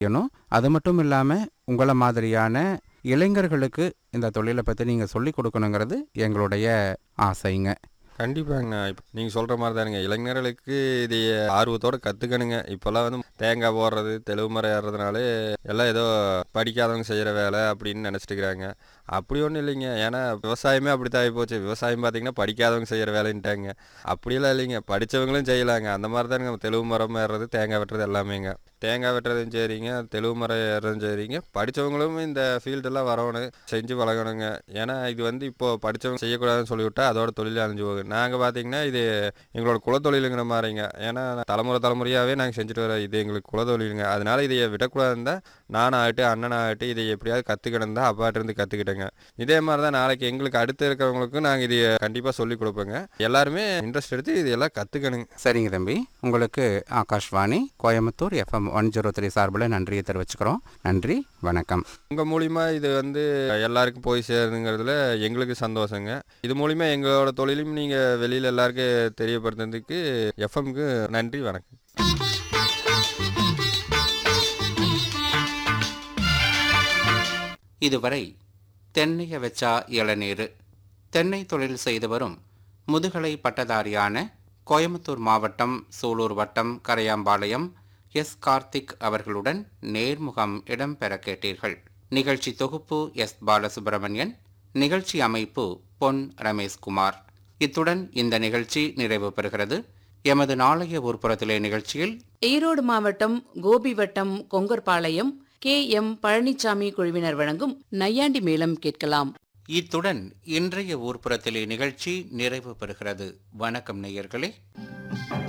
செய்யணும் அது மட்டும் இல்லாமல் உங்களை மாதிரியான இளைஞர்களுக்கு இந்த தொழிலை பற்றி நீங்கள் சொல்லி கொடுக்கணுங்கிறது எங்களுடைய ஆசைங்க கண்டிப்பாங்கண்ணா இப்போ நீங்கள் சொல்கிற மாதிரி தானுங்க இளைஞர்களுக்கு இது ஆர்வத்தோடு கற்றுக்கணுங்க இப்போல்லாம் வந்து தேங்காய் போடுறது தெளிவு மரம் ஏறுறதுனாலே எல்லாம் ஏதோ படிக்காதவங்க செய்கிற வேலை அப்படின்னு நினச்சிட்டு இருக்கிறாங்க அப்படி ஒன்றும் இல்லைங்க ஏன்னா விவசாயமே அப்படி தான் ஆகிப்போச்சு விவசாயம் பார்த்தீங்கன்னா படிக்காதவங்க செய்கிற வேலைன்ட்டாங்க அப்படியெல்லாம் இல்லைங்க படித்தவங்களும் செய்யலாங்க அந்த மாதிரி தானுங்க தெளிவு மரம் ஏறுறது தேங்காய் வெட்டுறது எல்லாமேங்க தேங்காய் வெட்டுறதும் சரிங்க தெளிவு மரம் ஏறுறதும் சரிங்க படித்தவங்களும் இந்த ஃபீல்டெல்லாம் வரணும் செஞ்சு பழகணுங்க ஏன்னா இது வந்து இப்போ படித்தவங்க செய்யக்கூடாதுன்னு சொல்லிவிட்டா அதோட தொழில் அழிஞ்சு போகுது நாங்கள் பார்த்தீங்கன்னா இது எங்களோட குலத்தொழிலுங்கிற மாதிரிங்க ஏன்னா தலைமுறை தலைமுறையாகவே நாங்கள் செஞ்சுட்டு வரோம் இது எங்களுக்கு குலத்தொழிலுங்க அதனால இதை விடக்கூடாதுன்னு தான் நானாகட்டும் அண்ணனாகட்டும் இதை எப்படியாவது கற்றுக்கணும் தான் அப்பாட்டிருந்து கற்றுக்கிட்டேங்க இதே மாதிரி தான் நாளைக்கு எங்களுக்கு அடுத்து இருக்கிறவங்களுக்கும் நாங்கள் இதை கண்டிப்பாக சொல்லிக் கொடுப்போங்க எல்லாருமே இன்ட்ரெஸ்ட் எடுத்து இதெல்லாம் கற்றுக்கணுங்க சரிங்க தம்பி உங்களுக்கு Akashvani Coimbatore FM one zero three சார்பில் நன்றியை தெரிவிச்சுக்கிறோம் நன்றி வணக்கம் உங்கள் மூலிமா இது வந்து எல்லாருக்கும் போய் சேருதுங்கிறதுல எங்களுக்கு சந்தோஷங்க இது மூலிமா எங்களோட தொழிலும் நீங்கள் வெளியில் எல்லாருக்கும் தெரியப்படுத்துறதுக்கு எஃப்எம்க்கு நன்றி வணக்கம் இதுவரை தென்னைய வச்சா இளநீர் தென்னை தொழில் செய்து வரும் முதுகலை பட்டதாரியான கோயம்புத்தூர் மாவட்டம் சூலூர் வட்டம் கரையாம்பாளையம் எஸ் கார்த்திக் அவர்களுடன் நேர்முகம் இடம்பெற கேட்டீர்கள் நிகழ்ச்சி தொகுப்பு எஸ் பாலசுப்பிரமணியன் நிகழ்ச்சி அமைப்பு பொன் ரமேஷ்குமார் இத்துடன் இந்த நிகழ்ச்சி நிறைவு பெறுகிறது எமது நாளைய ஊர்ப்புறத்திலே நிகழ்ச்சியில் ஈரோடு மாவட்டம் கோபி வட்டம் கொங்கர்பாளையம் கே எம் பழனிசாமி குழுவினர் வழங்கும் நையாண்டி மேளம் கேட்கலாம் இத்துடன் இன்றைய ஊர்ப்புறத்திலே நிகழ்ச்சி நிறைவு பெறுகிறது வணக்கம் நேயர்களே